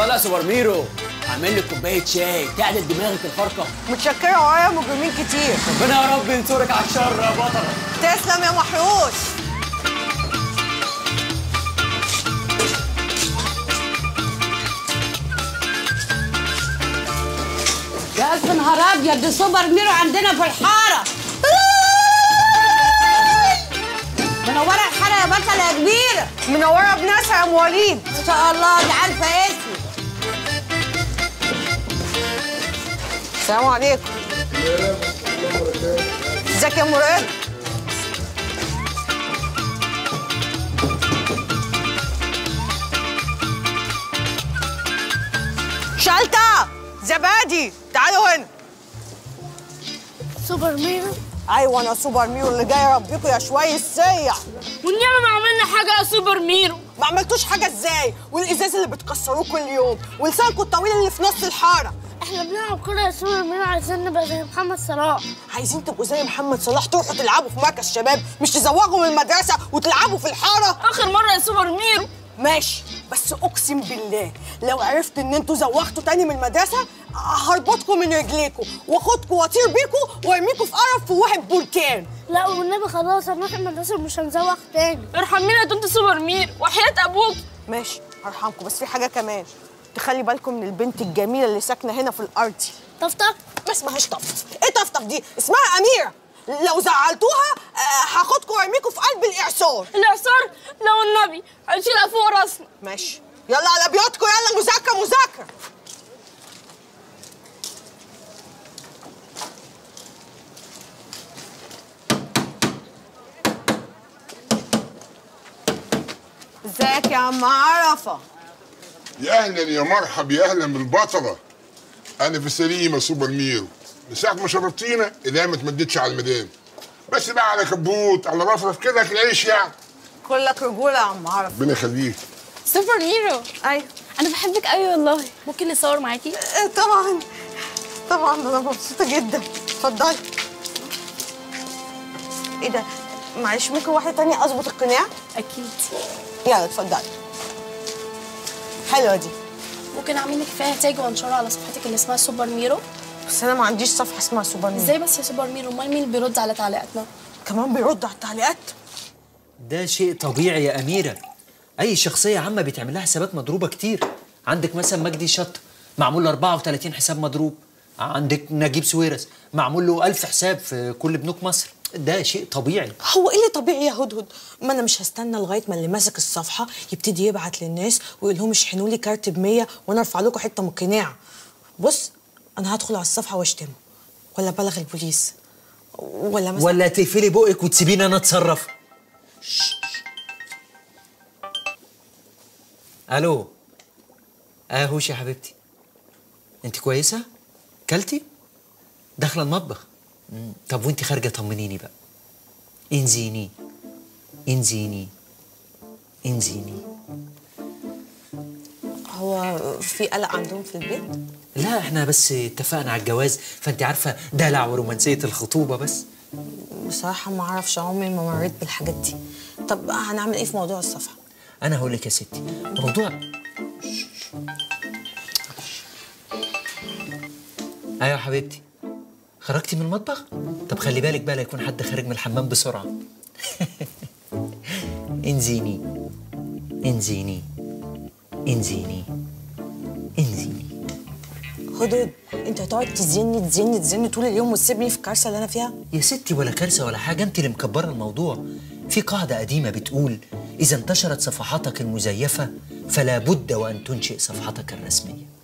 ولا سوبر ميرو اعمل لك كوبايه شاي تعدل دماغك الفرقه متشكرة ورايا مجرمين كتير ربنا يا رب ينصرك على الشر يا بطله تسلم يا محروس يا ألف نهار أبيض دي سوبر ميرو عندنا في الحارة منورة الحارة يا بطلة يا كبيرة منورة بناسها يا ام وليد ما شاء الله دي عارفة اسمي السلام عليكم ازيك يا مراد شلتة زبادي تعالوا هنا سوبر ميرو ايوه انا سوبر ميرو اللي جاي اربيكوا يا شويه سيع والنعمة ما عملنا حاجة يا سوبر ميرو ما عملتوش حاجه ازاي والازاز اللي بتكسروه كل يوم ولسانكوا الطويل اللي في نص الحاره احنا بنلعب كورة يا سوبر ميرو عشان نبقى زي محمد صلاح عايزين تبقوا زي محمد صلاح تروحوا تلعبوا في مركز شباب مش تزوغوا من المدرسه وتلعبوا في الحاره آخر مرة يا سوبر ميرو ماشي بس اقسم بالله لو عرفت ان انتوا زوغتوا تاني من المدرسه هربطكم من رجليكم واخدكم واطير بيكم وارميكم في قرف في واحد بركان لا والنبي خلاص هنروح المدرسة مش هنزوغ تاني ارحمينا يا طنط سوبر ميرو وحياة أبوك ماشي هرحمكم بس في حاجه كمان تخلي بالكم من البنت الجميله اللي ساكنه هنا في الارض طفطف ما اسمهاش طفطف ايه طفطف دي اسمها اميره لو زعلتوها آه، هاخدكم وارميكم في قلب الاعصار الإعصار لو النبي هنشيلها فوق راسنا ماشي يلا على بيوتكم يلا مذاكره مذاكره ازيك يا عم عرفه يا اهلا يا مرحب يا اهلا بالبطله انا في سليمه سوبر ميرو من ساعه ما شربتينا ايديها ما تمدتش على المدام بس بقى على كبوت على رفرف كده اكل عيش يعني كلك رجوله يا عم عرفه ربنا يخليك سوبر ميرو ايوه أنا بحبك أوي والله ممكن نصور معاكي؟ آه، طبعا طبعا انا مبسوطه جدا اتفضلي ايه ده معلش ممكن واحده تانية اظبط القناع أكيد يلا اتفضلي حلوه دي ممكن اعمل لك فيها تاج وانشرها على صفحتك اللي اسمها سوبر ميرو بس انا ما عنديش صفحه اسمها سوبر ميرو ازاي بس يا سوبر ميرو امال مين اللي بيرد على تعليقاتنا كمان بيرد على التعليقات ده شيء طبيعي يا اميره اي شخصيه عامه بيتعمل لها حسابات مضروبه كتير عندك مثلا مجدي شط معمول له 34 حساب مضروب عندك نجيب سويرس معمول له 1000 حساب في كل بنوك مصر ده شيء طبيعي هو ايه اللي طبيعي يا هدهد ما انا مش هستنى لغايه ما اللي ماسك الصفحه يبتدي يبعت للناس ويقول لهم اشحنوا لي كارت ب 100 وانا ارفع لكم حته من القناع بص انا هدخل على الصفحه واشتمه ولا بلغ البوليس ولا مثلا ولا تقفلي بقك وتسيبيني انا اتصرف الو اه هوش يا حبيبتي انت كويسه كلتي داخله المطبخ مم. طب وانت خارجه طمنيني بقى انزيني انزيني انزيني هو في قلق عندهم في البيت لا احنا بس اتفقنا على الجواز فانت عارفه دلع ورومانسيه الخطوبه بس بصراحه ما اعرفش عمري ما مريت بالحاجات دي طب هنعمل ايه في موضوع الصفحه انا هقول لك يا ستي موضوع ايوه يا حبيبتي خرجتي من المطبخ طب خلي بالك بقى لا يكون حد خارج من الحمام بسرعه انزيني انزيني انزيني انزيني هدهد انت هتقعد تزني تزني تزني طول اليوم وتسيبني في الكارثه اللي انا فيها يا ستي ولا كارثه ولا حاجه انت اللي مكبره الموضوع في قاعده قديمه بتقول اذا انتشرت صفحاتك المزيفه فلا بد وان تنشئ صفحتك الرسميه